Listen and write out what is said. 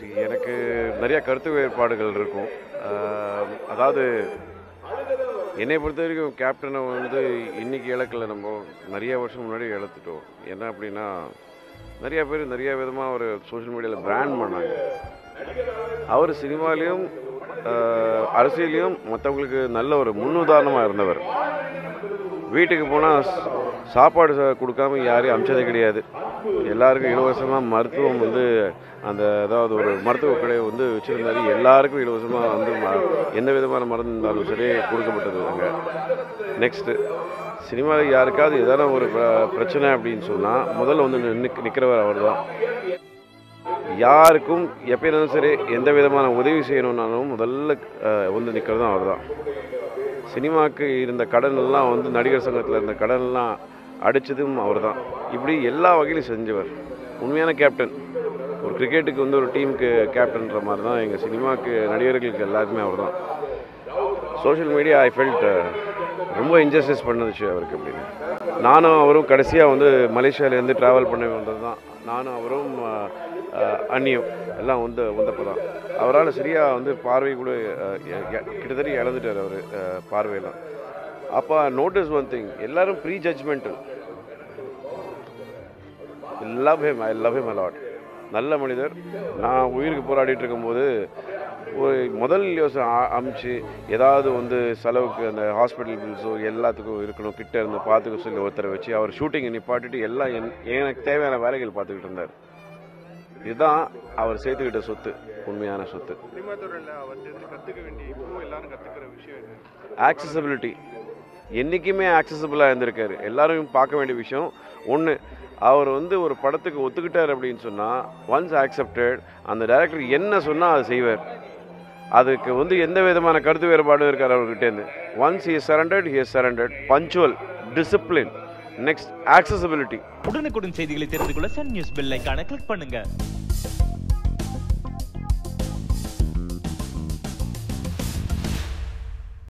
See, எனக்கு நிறைய கருத்து வேறுபாடுகள் இருக்கும் ஆஹ், அதாவது என்னை பொறுத்த வரைக்கும் கேப்டனை வந்து இன்னைக்கு இழக்கல நம்ம நிறைய வருஷம் முன்னாடி இழத்துட்டோம் என்ன அப்படின்னா நிறைய பேர் நிறைய விதமாக ஒரு சோஷியல் மீடியாவில் பிராண்ட் பண்ணாங்க அவர் சினிமாலேயும் அரசியலையும் மற்றவங்களுக்கு நல்ல ஒரு முன்னுதாரணமாக இருந்தவர் வீட்டுக்கு போனால் சாப்பாடு ச- கொடுக்காம யாரையும் அமிச்சதே கிடையாது எல்லாருக்கும் இலவசமாக மருத்துவம் வந்து அந்த அதாவது ஒரு மருத்துவ கடை வந்து வச்சுருந்தாரு எல்லாருக்கும் இலவசமாக வந்து ம- எந்த விதமான மருந்து இருந்தாலும் சரி கொடுக்கப்பட்டது அங்கே நெக்ஸ்ட்டு சினிமாவில் யாருக்காவது எதனா ஒரு பிர- பிரச்சனை அப்படின்னு சொன்னால் முதல்ல வந்து நிற்க நிற்கிறவர் அவர் தான் யாருக்கும் எப்பயும் சரி எந்த விதமான உதவி செய்யணும்னாலும் முதல்ல அஹ், வந்து நிற்கிறதும் அவர் தான் சினிமாவுக்கு இருந்த கடன் எல்லாம் வந்து நடிகர் சங்கத்தில் இருந்த கடன் எல்லாம் அடித்ததும் அவர் தான் இப்படி எல்லா வகையிலும் செஞ்சவர் உண்மையான கேப்டன் ஒரு கிரிக்கெட்டுக்கு வந்து ஒரு டீமுக்கு கேப்டன்ற மாதிரி தான் எங்கள் சினிமாவுக்கு நடிகர்களுக்கு எல்லாருக்குமே அவர் தான் சோஷியல் மீடியா ஐ ஃபெல்ட் ரொம்ப இன்ஜஸ்டிஸ் பண்ணுச்சு அவருக்கு அப்படின்னு நானும் அவரும் கடைசியாக வந்து மலேசியாவிலேருந்து ட்ராவல் பண்ண வந்தது தான் நானும் அவரும் அஹ், அஹ், அண்ணியும் எல்லாம் வந்து வந்தப்போ தான் அவரால் சரியாக வந்து பார்வை கூட அஹ், எ- எ- கிட்டத்தட்ட இழந்துட்டார் அவர் பார்வையெல்லாம் அப்போ நோட்டீஸ் ஒன் திங் எல்லாரும் prejudgmental love him I love him a lot நல்ல மனிதர் நான் உயிருக்கு போராடிட்டு இருக்கும்போது ஒரு முதல் யோசனை அ- அமிச்சு ஏதாவது வந்து செலவுக்கு அந்த ஹாஸ்பிட்டல் பில்ஸோ எல்லாத்துக்கும் இருக்கணும் கிட்ட இருந்து பார்த்துக்க சொல்லி ஒருத்தரை வச்சு அவர் ஷூட்டிங்கை நிப்பாட்டிட்டு எல்லாம் என் எனக்கு தேவையான வேலைகள் பார்த்துக்கிட்டு இருந்தார் இதுதான் அவர் சேர்த்துக்கிட்ட சொத்து உண்மையான சொத்து சினிமா துறையில் அவர்கிட்ட கற்றுக்க வேண்டிய இப்போ எல்லாரும் கற்றுக்கிற விஷயம் இது ஆக்சசபிலிட்டி என்றைக்குமே ஆக்சசபிளாக இருந்திருக்காரு எல்லாரும் பார்க்க வேண்டிய விஷயம் ஒன்று அவர் வந்து ஒரு படத்துக்கு ஒத்துக்கிட்டார் அப்படின்னு சொன்னால் ஒன்ஸ் ஆக்செப்டட் அந்த டைரக்டர் என்ன சொன்னால் அதை செய்வார் அதுக்கு வந்து எந்த விதமான கருத்து வேறுபாடும் இருக்கார் அவர்கிட்டேருந்து once he surrendered he surrendered punctual discipline next accessibility உடனுக்குடன் செய்திகளை தெரிந்து கொள்ள சன் நியூஸ் பெல் ஐகானை கிளிக் பண்ணுங்க